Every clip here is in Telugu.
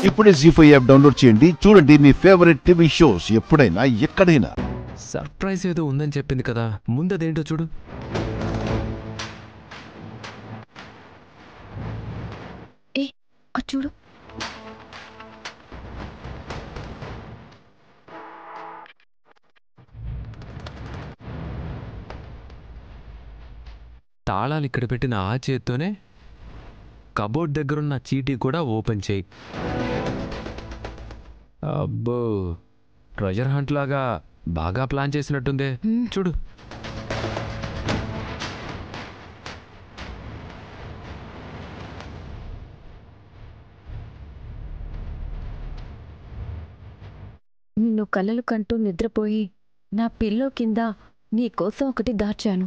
ఇప్పుడే జీ ఫైవ్ యాప్ డౌన్లోడ్ చేయండి చూడండి మీ ఫేవరెట్ టీవీ షోస్ ఎప్పుడైనా ఎక్కడైనా సర్ప్రైజ్ ఏదో ఉందని చెప్పింది కదా ముందదేంటో చూడు ఏ అది చూడు తాళాలు ఇక్కడ పెట్టిన ఆ చేత్తోనే కబోర్డ్ దగ్గరున్న చీటీ కూడా ఓపెన్ చేయి అబ్బో ట్రెజర్ హంట్ లాగా బాగా ప్లాన్ చేసినట్టుందే హ్మ్. చూడు నిన్ను కలలు కంటూ నిద్రపోయి నా పిల్లో కింద నీ కోసం ఒకటి దాచాను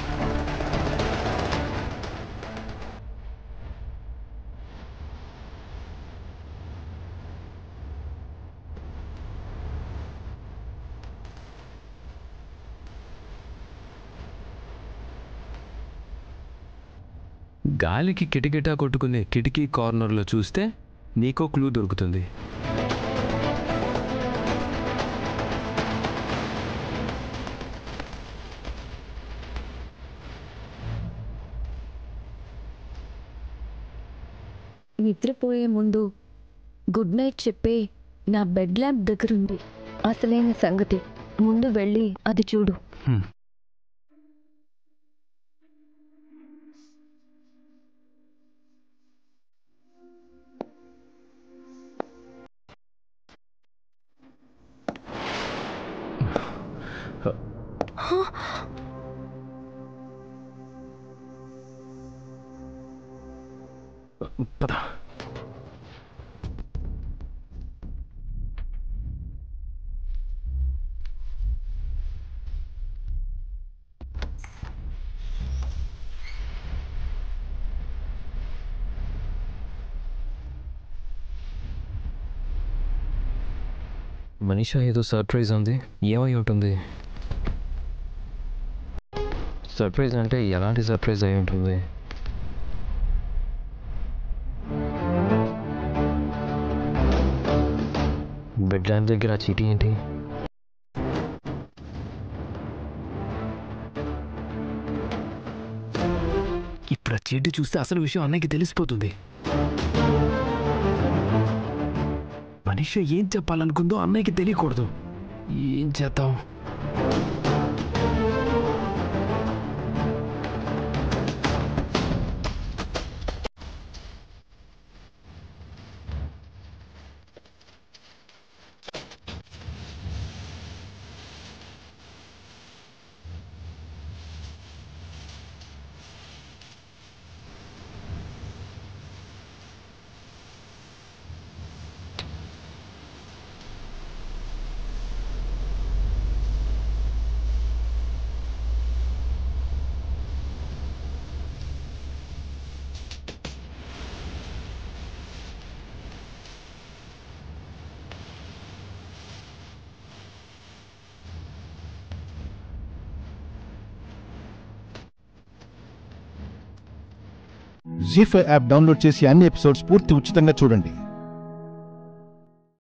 గాలికి కిటకిటా కొట్టుకునే కిటికీ కార్నర్లో చూస్తే నీకో క్లూ దొరుకుతుంది నిద్రపోయే ముందు గుడ్ నైట్ చెప్పే నా బెడ్ ల్యాంప్ దగ్గరుంది అసలైన సంగతి ముందు వెళ్ళి అది చూడు హ్మ్. పద మనీషా ఏదో సర్ప్రైజ్ ఉంది ఏమై ఉంటుంది సర్ప్రైజ్ అంటే ఎలాంటి సర్ప్రైజ్ అయి ఉంటుంది బెడ్ ల్యాంప్ దగ్గర ఆ చీటీ ఏంటి ఇప్పుడు ఆ చీటీ చూస్తే అసలు విషయం అన్నయ్యకి తెలిసిపోతుంది మనిషి ఏం చెప్పాలనుకుందో అన్నయ్యకి తెలియకూడదు ఏం చేద్దాం జీ ఫైవ్ యాప్ డౌన్లోడ్ చేసి అన్ని ఎపిసోడ్స్ పూర్తి ఉచితంగా చూడండి